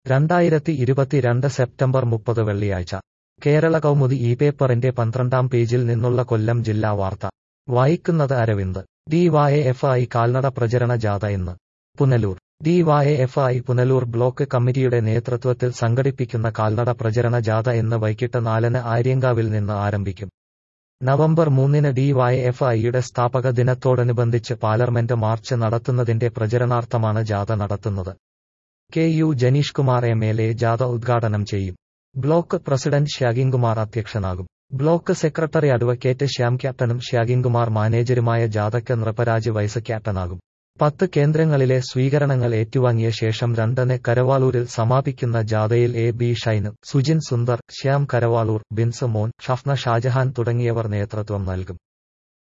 രണ്ടായിരത്തി ഇരുപത്തിരണ്ട് സെപ്റ്റംബർ മുപ്പത് വെള്ളിയാഴ്ച കേരള കൗമുദി ഈ പേപ്പറിന്റെ പന്ത്രണ്ടാം പേജിൽ നിന്നുള്ള കൊല്ലം ജില്ലാ വാർത്ത വായിക്കുന്നത് അരവിന്ദ് ഡിവൈഎഫ്ഐ കാൽനട പ്രചരണ ജാഥ ഇന്ന് പുനലൂർ ഡിവൈഎഫ്ഐ പുനലൂർ ബ്ലോക്ക് കമ്മിറ്റിയുടെ നേതൃത്വത്തിൽ സംഘടിപ്പിക്കുന്ന കാൽനട പ്രചരണ ജാഥ ഇന്ന് വൈകിട്ട് നാലിന് ആര്യങ്കാവിൽ നിന്ന് ആരംഭിക്കും നവംബർ മൂന്നിന് ഡിവൈഎഫ്ഐയുടെ സ്ഥാപക ദിനത്തോടനുബന്ധിച്ച് പാർലമെന്റ് മാർച്ച് നടത്തുന്നതിന്റെ പ്രചരണാർത്ഥമാണ് ജാഥ നടത്തുന്നത് K U Jenish Kumar M L A ജാഥ ഉദ്ഘാടനം ചെയ്യും ബ്ലോക്ക് പ്രസിഡന്റ് ഷ്യാഗിൻകുമാർ അധ്യക്ഷനാകും ബ്ലോക്ക് സെക്രട്ടറി അഡ്വക്കേറ്റ് ശ്യാം ക്യാപ്റ്റനും ഷ്യാഗിൻകുമാർ മാനേജരുമായ ജാഥയ്ക്ക് നൃപരാജ് വൈസ് ക്യാപ്റ്റനാകും പത്ത് കേന്ദ്രങ്ങളിലെ സ്വീകരണങ്ങൾ ഏറ്റുവാങ്ങിയ ശേഷം രണ്ടിന് കരവാളൂരിൽ സമാപിക്കുന്ന ജാഥയിൽ A B Shain Sujin Sundar Shyam Karavaloor Binsmon Shafna Shah Jahan തുടങ്ങിയവർ നേതൃത്വം നൽകും